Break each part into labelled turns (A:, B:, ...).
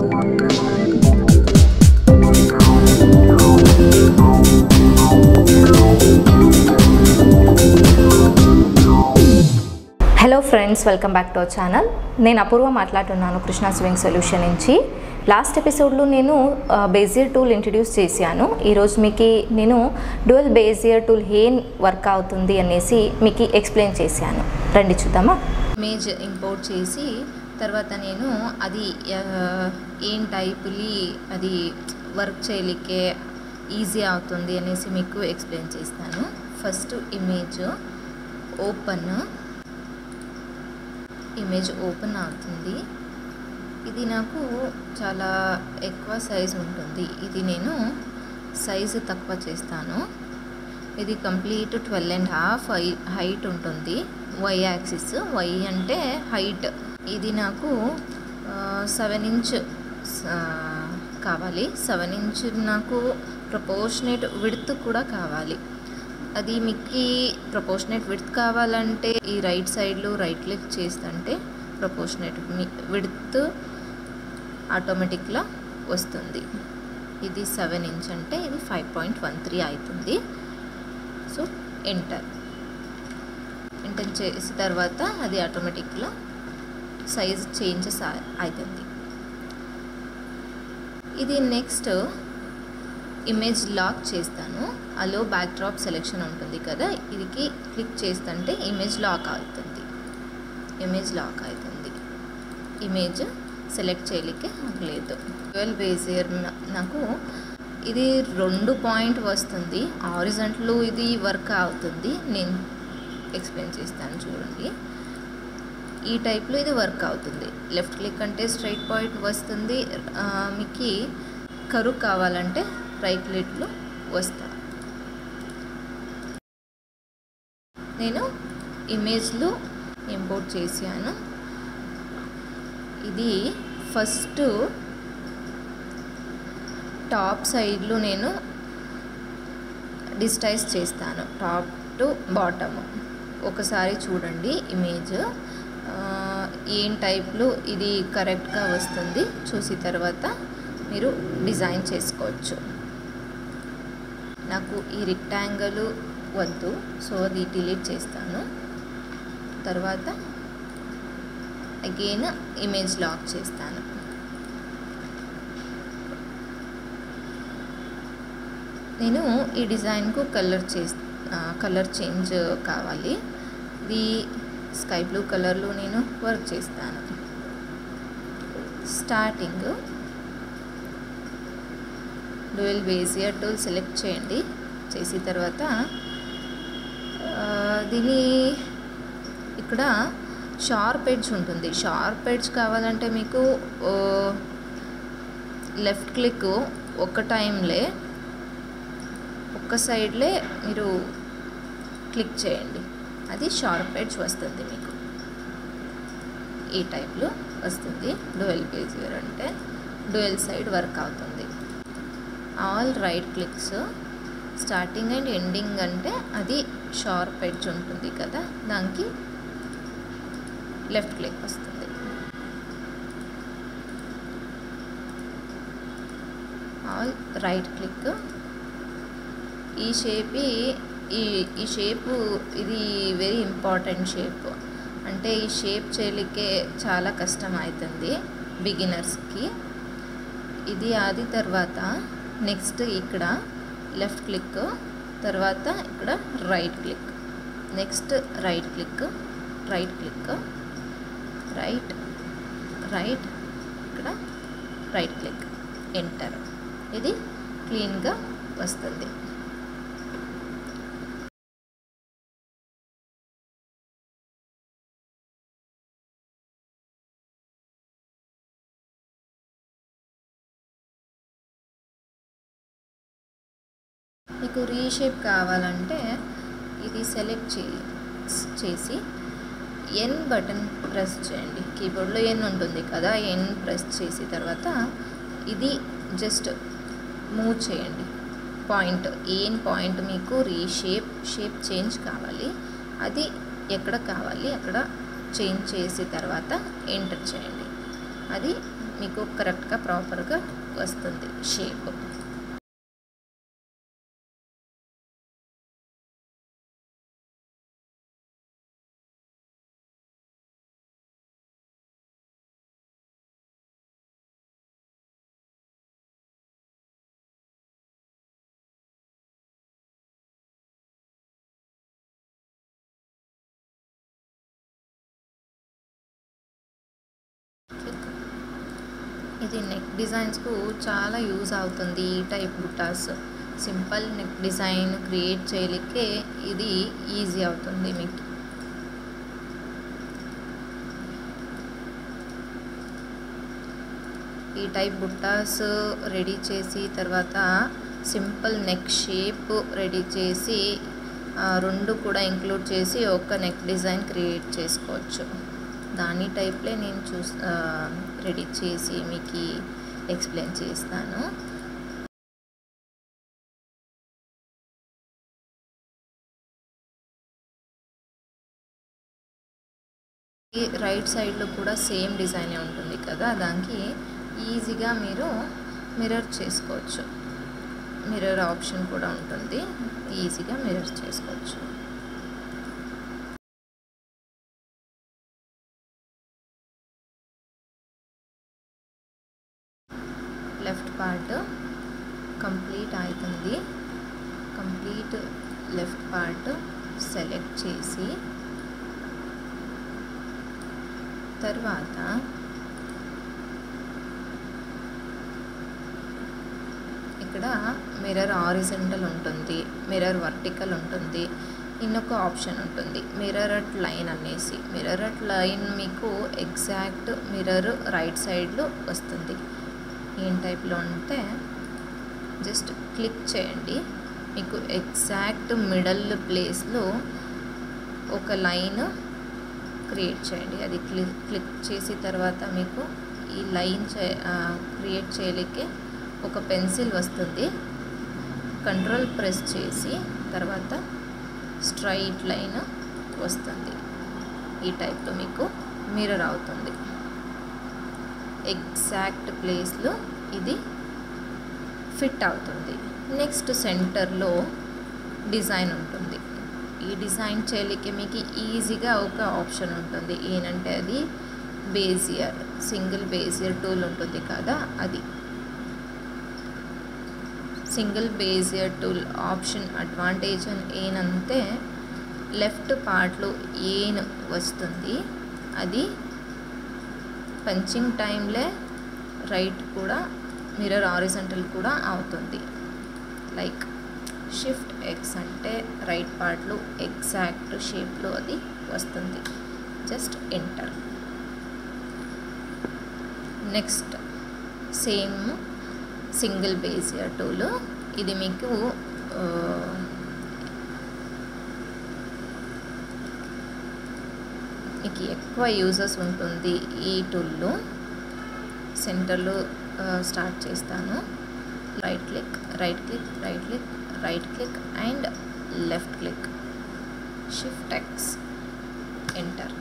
A: hello friends welcome back to our channel నేను అపూర్వ మాట్లాడుతున్నాను Krishna swing solution నుంచి లాస్ట్ ఎపిసోడ్లో నేను బేజియర్ టూల్ ఇంట్రడ్యూస్ చేశాను ఈరోజు మీకు నేను డ్యువల్ బేజియర్ టూల్ ఏం వర్క్ అవుతుంది అనేసి మీకు ఎక్స్ప్లెయిన్ చేశాను రండి చూద్దామా
B: ఇమేజ్ ఇంపోర్ట్ చేసి తర్వాత నేను అది ఆ, ఏం టైపులి అది వర్క్ చేయలికే ఈజీ అవుతుంది అనేసి మీకు ఎక్స్ప్లెయిన్ చేస్తాను first image open image open అవుతుంది ఇది నాకు చాలా ఎక్కువ సైజ్ ఉంటుంది ఇది నేను సైజు తక్కువ చేస్తాను ఇది complete twelve and half height ఉంటుంది వై యాక్సిస్ వై అంటే హైట్ ఇది నాకు సెవెన్ ఇంచ్ కావాలి సెవెన్ ఇంచ్ నాకు ప్రపోర్షనేట్ విడ్త్ కూడా కావాలి అది మీకు ప్రపోర్షనేట్ విడ్త్ కావాలంటే ఈ రైట్ సైడ్లో రైట్ క్లిక్ చేస్తుంటే ప్రపోర్షనేట్ విడ్త్ ఆటోమేటిక్గా వస్తుంది ఇది సెవెన్ ఇంచ్ అంటే ఇది ఫైవ్ పాయింట్ వన్ త్రీ అవుతుంది సో ఎంటర్ ఎంటర్ చేసిన తర్వాత అది ఆటోమేటిక్గా సైజ్ చేంజెస్ అవుతుంది ఇది నెక్స్ట్ ఇమేజ్ లాక్ చేస్తాను అలో బ్యాక్ డ్రాప్ సెలెక్షన్ ఉంటుంది కదా ఇదికి క్లిక్ చేస్తుంటే ఇమేజ్ లాక్ అవుతుంది ఇమేజ్ లాక్ అవుతుంది ఇమేజ్ సెలెక్ట్ చేయలేకే లేదు ట్వెల్వ్ బేజియర్ నాకు ఇది రెండు పాయింట్ వస్తుంది ఆరిజెంట్లో ఇది వర్క్ అవుతుంది నేను ఎక్స్ప్లెయిన్ చేస్తాను చూడండి ఈ టైప్లో ఇది వర్క్ అవుతుంది లెఫ్ట్ క్లిక్ అంటే స్ట్రైట్ పాయింట్ వస్తుంది ఆ, మీకు కరువు కావాలంటే రైట్ క్లిక్లో వస్తా నేను ఇమేజ్లో ఇంపోర్ట్ చేశాను ఇది ఫస్ట్ టాప్ సైడ్లో నేను డిజిటైజ్ చేస్తాను టాప్ టు బాటమ్ ఒకసారి చూడండి ఇమేజ్ ఆ, ఏం టైప్లో ఇది కరెక్ట్గా వస్తుంది చూసిన తర్వాత మీరు డిజైన్ చేసుకోవచ్చు నాకు ఈ రిక్టాంగిల్ వద్దు సో అది డిలీట్ చేస్తాను తర్వాత అగైన్ ఇమేజ్ లాక్ చేస్తాను నేను ఈ డిజైన్కు కలర్ చేస్ కలర్ చేంజ్ కావాలి ఇది స్కై బ్లూ కలర్లో నేను వర్క్ చేస్తాను starting dual Bezier tool select చేయండి చేసిన తర్వాత ఆ, దీని ఇక్కడ షార్ప్ ఎడ్జ్ ఉంటుంది షార్ప్ ఎడ్జ్ కావాలంటే మీకు లెఫ్ట్ క్లిక్ ఒక టైంలే ఒక్క సైడ్లే మీరు క్లిక్ చేయండి అది షార్ప్ ఎడ్జ్ వస్తుంది మీకు ఈ టైప్లో వస్తుంది డువెల్ పేజియర్ అంటే డువెల్ సైడ్ వర్క్ అవుతుంది all right clicks starting and ending అంటే అది షార్ప్ ఎడ్జ్ ఉంటుంది కదా దానికి లెఫ్ట్ క్లిక్ వస్తుంది ఆల్ రైట్ క్లిక్ ఈ షేప్ ఈ ఈ షేపు ఇది వెరీ ఇంపార్టెంట్ షేప్ అంటే ఈ షేప్ చేయలికే చాలా కష్టం అవుతుంది బిగినర్స్కి ఇది ఆది తర్వాత నెక్స్ట్ ఇక్కడ లెఫ్ట్ క్లిక్ తర్వాత ఇక్కడ right click next right click right click right right ఇక్కడ రైట్ క్లిక్ ఎంటర్ ఇది క్లీన్గా వస్తుంది మీకు రీషేప్ కావాలంటే ఇది సెలెక్ట్ చే చేసి ఎన్ బటన్ ప్రెస్ చేయండి కీబోర్డ్లో ఎన్ ఉంటుంది కదా ఎన్ ప్రెస్ చేసిన తర్వాత ఇది జస్ట్ మూవ్ చేయండి పాయింట్ ఏం పాయింట్ మీకు రీషేప్ షేప్ చేంజ్ కావాలి అది ఎక్కడ కావాలి అక్కడ చేంజ్ చేసిన తర్వాత ఎంటర్ చేయండి అది మీకు కరెక్ట్గా ప్రాపర్గా వస్తుంది షేప్ ఇది నెక్ డిజైన్స్కు చాలా యూజ్ అవుతుంది ఈ టైప్ బుట్టాస్ సింపుల్ నెక్ డిజైన్ క్రియేట్ చేయలేకే ఇది ఈజీ అవుతుంది మీకు ఈ టైప్ బుట్టాస్ రెడీ చేసి తర్వాత సింపుల్ నెక్ షేప్ రెడీ చేసి ఆ, రెండు కూడా ఇంక్లూడ్ చేసి ఒక నెక్ డిజైన్ క్రియేట్ చేసుకోవచ్చు దాని టైప్లే నేను చూస్ రెడీ చేసి మీకు ఎక్స్ప్లెయిన్ చేస్తాను ఈ రైట్ సైడ్లో కూడా సేమ్ డిజైనే ఉంటుంది కదా దానికి ఈజీగా మీరు మిర్రర్ చేసుకోవచ్చు మిర్రర్ ఆప్షన్ కూడా ఉంటుంది ఈజీగా మిర్రర్ చేసుకోవచ్చు లెఫ్ట్ పార్ట్ కంప్లీట్ అవుతుంది కంప్లీట్ లెఫ్ట్ పార్ట్ సెలెక్ట్ చేసి తర్వాత ఇక్కడ మిర్రర్ ఆరిజెంటల్ ఉంటుంది మిర్రర్ వర్టికల్ ఉంటుంది ఇంకొక ఆప్షన్ ఉంటుంది మిర్రర్ అట్ లైన్ అనేసి మిర్రర్ అట్ లైన్ మీకు ఎగ్జాక్ట్ మిర్రర్ రైట్ సైడ్లో వస్తుంది ఏం టైప్లో అంటే జస్ట్ క్లిక్ చేయండి మీకు ఎగ్జాక్ట్ మిడల్ ప్లేస్లో ఒక లైన్ క్రియేట్ చేయండి అది క్లిక్ క్లిక్ చేసిన తర్వాత మీకు ఈ లైన్ చే క్రియేట్ చేయలేకే ఒక పెన్సిల్ వస్తుంది కంట్రోల్ ప్రెస్ చేసి తర్వాత స్ట్రైట్ లైన్ వస్తుంది ఈ టైప్లో మీకు మిర్రర్ అవుతుంది ఎగ్జాక్ట్ ప్లేస్లో ఇది ఫిట్ అవుతుంది నెక్స్ట్ సెంటర్లో డిజైన్ ఉంటుంది ఈ డిజైన్ చేయలేకే మీకు ఈజీగా ఒక ఆప్షన్ ఉంటుంది ఏంటంటే అది బేజియర్ సింగిల్ బేజియర్ టూల్ ఉంటుంది కదా అది single Bezier tool option advantage ఏంటంటే లెఫ్ట్ పార్ట్లో ఏన్ వస్తుంది అది పంచింగ్ టైంలే రైట్ కూడా మిర్రర్ ఆరిజెంటల్ కూడా అవుతుంది లైక్ షిఫ్ట్ ఎక్స్ అంటే రైట్ పార్ట్లో ఎగ్జాక్ట్ షేప్లో అది వస్తుంది just enter next same single Bezier tool ఇది మీకు ఆ, మీకు ఎక్కువ యూజెస్ ఉంటుంది ఈ టూల్లో సెంటర్లో స్టార్ట్ చేస్తాను right click right click right click right click and left click shift X enter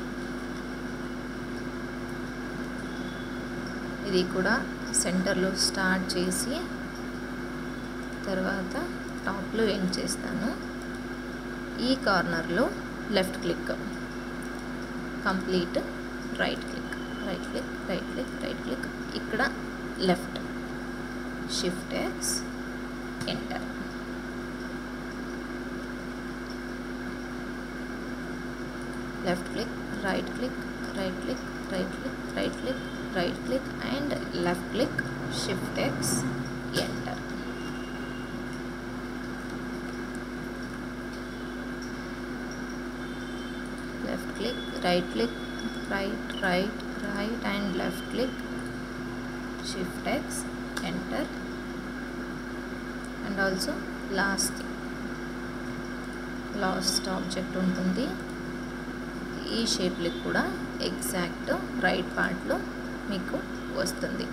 B: ఇది కూడా సెంటర్లో స్టార్ట్ చేసి తర్వాత టాప్లో ఎండ్ చేస్తాను ఈ కార్నర్లో left click complete right click right click right click right click ఇక్కడ left shift X enter left click right click right click right click right click right click and left click shift X enter left click right click right right right and left click shift x enter and also last last object ఉంటుంది ఈ షేప్లో కూడా exact right పార్ట్లో మీకు వస్తుంది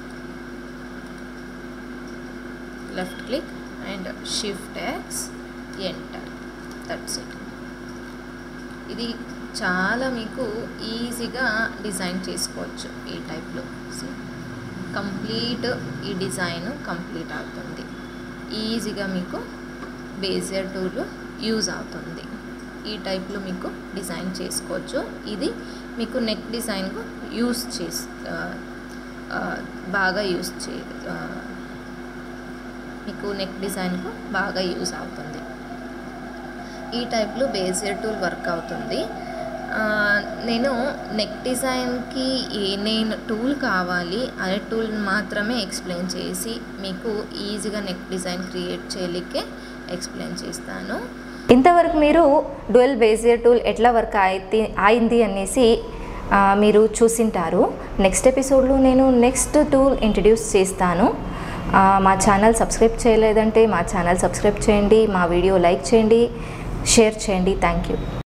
B: left click and shift x enter that's it ఇది చాలా మీకు ఈజీగా డిజైన్ చేసుకోవచ్చు ఈ టైప్లో కంప్లీట్ ఈ డిజైన్ కంప్లీట్ అవుతుంది ఈజీగా మీకు బేజర్ టూల్ యూజ్ అవుతుంది ఈ టైప్లో మీకు డిజైన్ చేసుకోవచ్చు ఇది మీకు నెక్ డిజైన్కు యూస్ చేసి ఆ, ఆ, బాగా యూస్ చే ఆ, మీకు నెక్ డిజైన్కు బాగా యూజ్ అవుతుంది ఈ టైప్లో బేజర్ టూల్ వర్క్ అవుతుంది ఆ, నేను నెక్ డిజైన్కి ఏ నేను టూల్ కావాలి అదే టూల్ మాత్రమే ఎక్స్ప్లెయిన్ చేసి మీకు ఈజీగా నెక్ డిజైన్ క్రియేట్ చేయలేకే ఎక్స్ప్లెయిన్ చేస్తాను
A: ఇంతవరకు మీరు డ్యుయల్ బేజియర్ టూల్ ఎట్లా వర్క్ అయితే అయింది అనేసి ఆ, మీరు చూసింటారు నెక్స్ట్ ఎపిసోడ్లో నేను నెక్స్ట్ టూల్ ఇంట్రడ్యూస్ చేస్తాను ఆ, మా ఛానల్ సబ్స్క్రైబ్ చేయలేదంటే మా ఛానల్ సబ్స్క్రైబ్ చేయండి మా వీడియో లైక్ చేయండి షేర్ చేయండి థ్యాంక్ యూ